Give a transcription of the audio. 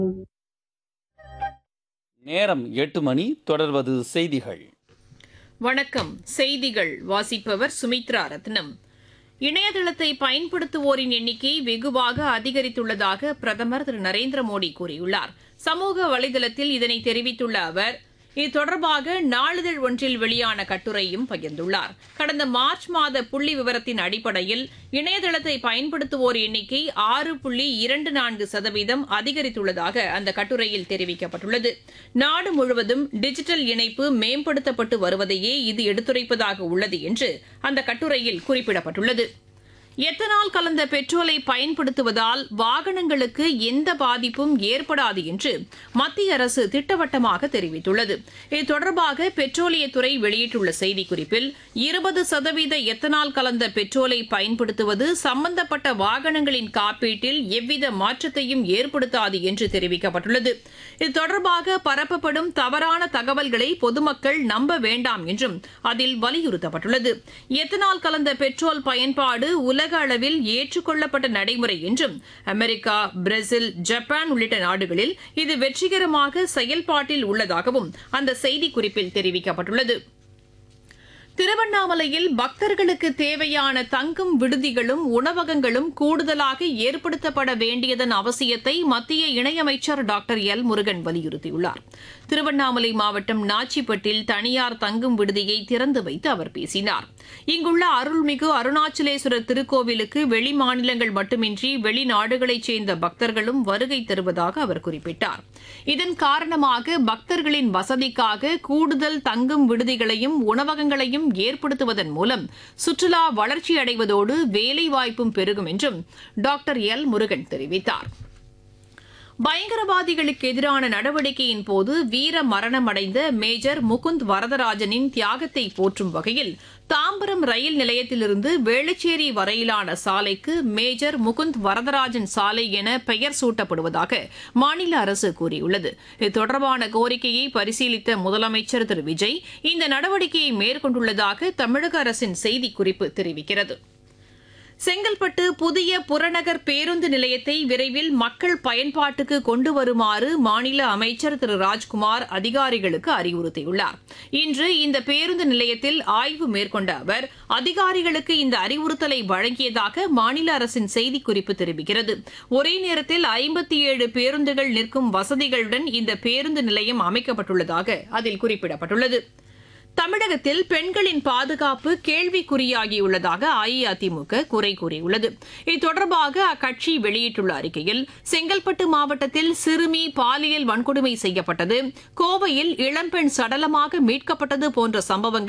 நேரம் எட்டு மணி தொடர்வது செய்திகள் வணக்கம் செய்திகள் வாசிப்பவர் சுமித்ரா ரத்னம் இணையதளத்தை பயன்படுத்துவோரின் எண்ணிக்கை வெகுவாக அதிகரித்துள்ளதாக பிரதமர் திரு நரேந்திர மோடி கூறியுள்ளார் சமூக வலைதளத்தில் இதனை தெரிவித்துள்ள அவர் இது தொடர்பாக நாளிதழ் ஒன்றில் வெளியான கட்டுரையும் பகிர்ந்துள்ளார் கடந்த மார்ச் மாத புள்ளி விவரத்தின் அடிப்படையில் இணையதளத்தை பயன்படுத்துவோர் எண்ணிக்கை ஆறு புள்ளி இரண்டு நான்கு சதவீதம் அதிகரித்துள்ளதாக அந்த கட்டுரையில் தெரிவிக்கப்பட்டுள்ளது நாடு முழுவதும் டிஜிட்டல் இணைப்பு மேம்படுத்தப்பட்டு வருவதையே இது எடுத்துரைப்பதாக உள்ளது என்று அந்த கட்டுரையில் குறிப்பிடப்பட்டுள்ளது எத்தனால் கலந்த பெட்ரோலை பயன்படுத்துவதால் வாகனங்களுக்கு எந்த பாதிப்பும் ஏற்படாது என்று மத்திய அரசு திட்டவட்டமாக தெரிவித்துள்ளது இது தொடர்பாக பெட்ரோலியத்துறை வெளியிட்டுள்ள செய்திக்குறிப்பில் இருபது சதவீத எத்தனால் கலந்த பெட்ரோலை பயன்படுத்துவது சம்பந்தப்பட்ட வாகனங்களின் காப்பீட்டில் எவ்வித மாற்றத்தையும் ஏற்படுத்தாது என்று தெரிவிக்கப்பட்டுள்ளது இது தொடர்பாக பரப்பப்படும் தவறான தகவல்களை பொதுமக்கள் நம்ப வேண்டாம் என்றும் அதில் வலியுறுத்தப்பட்டுள்ளது எத்தனால் கலந்த பெட்ரோல் பயன்பாடு உலக அளவில் ஏற்றுக்கொள்ளப்பட்ட நடைமுறை என்றும் அமெரிக்கா பிரேசில் ஜப்பான் உள்ளிட்ட நாடுகளில் இது வெற்றிகரமாக செயல்பாட்டில் உள்ளதாகவும் அந்த செய்திக்குறிப்பில் தெரிவிக்கப்பட்டுள்ளது திருவண்ணாமலையில் பக்தர்களுக்கு தேவையான தங்கும் விடுதிகளும் உணவகங்களும் கூடுதலாக ஏற்படுத்தப்பட வேண்டியதன் அவசியத்தை மத்திய இணையமைச்சர் டாக்டர் எல் முருகன் வலியுறுத்தியுள்ளார் திருவண்ணாமலை மாவட்டம் நாச்சிப்பட்டில் தனியார் தங்கும் விடுதியை திறந்து வைத்து அவர் பேசினார் இங்குள்ள அருள்மிகு அருணாச்சலேஸ்வரர் திருக்கோவிலுக்கு வெளி மாநிலங்கள் மட்டுமின்றி வெளிநாடுகளைச் சேர்ந்த பக்தர்களும் வருகை தருவதாக அவர் குறிப்பிட்டார் இதன் காரணமாக பக்தர்களின் வசதிக்காக கூடுதல் தங்கும் விடுதிகளையும் உணவகங்களையும் ஏற்படுத்துவதன் மூலம் சுற்றுலா வளர்ச்சியடைவதோடு வேலைவாய்ப்பும் பெருகும் என்றும் டாக்டர் எல் முருகன் தெரிவித்தார் பயங்கரவாதிகளுக்கு எதிரான நடவடிக்கையின் போது வீர மரணமடைந்த மேஜர் முகுந்த் வரதராஜனின் தியாகத்தை போற்றும் வகையில் தாம்பரம் ரயில் நிலையத்திலிருந்து வேளச்சேரி வரையிலான சாலைக்கு மேஜர் முகுந்த் வரதராஜன் சாலை என பெயர் சூட்டப்படுவதாக மாநில அரசு கூறியுள்ளது இது தொடர்பான கோரிக்கையை பரிசீலித்த முதலமைச்சர் திரு விஜய் இந்த நடவடிக்கையை மேற்கொண்டுள்ளதாக தமிழக அரசின் செய்திக்குறிப்பு தெரிவிக்கிறது செங்கல்பட்டு புதிய புறநகர் பேருந்து நிலையத்தை விரைவில் மக்கள் பயன்பாட்டுக்கு கொண்டு வருமாறு மாநில அமைச்சர் திரு ராஜ்குமார் அதிகாரிகளுக்கு அறிவுறுத்தியுள்ளார் இன்று இந்த பேருந்து நிலையத்தில் ஆய்வு மேற்கொண்ட அவர் அதிகாரிகளுக்கு இந்த அறிவுறுத்தலை வழங்கியதாக மாநில அரசின் செய்திக்குறிப்பு தெரிவிக்கிறது ஒரே நேரத்தில் ஐம்பத்தி ஏழு பேருந்துகள் நிற்கும் வசதிகளுடன் இந்த பேருந்து நிலையம் அமைக்கப்பட்டுள்ளதாக அதில் குறிப்பிடப்பட்டுள்ளது தமிழகத்தில் பெண்களின் பாதுகாப்பு கேள்விக்குறியாகியுள்ளதாக அஇஅதிமுக குறை கூறியுள்ளது இது தொடர்பாக அக்கட்சி வெளியிட்டுள்ள அறிக்கையில் செங்கல்பட்டு மாவட்டத்தில் சிறுமி பாலியல் வன்கொடுமை செய்யப்பட்டது கோவையில் இளம்பெண் சடலமாக மீட்கப்பட்டது போன்ற சம்பவங்கள்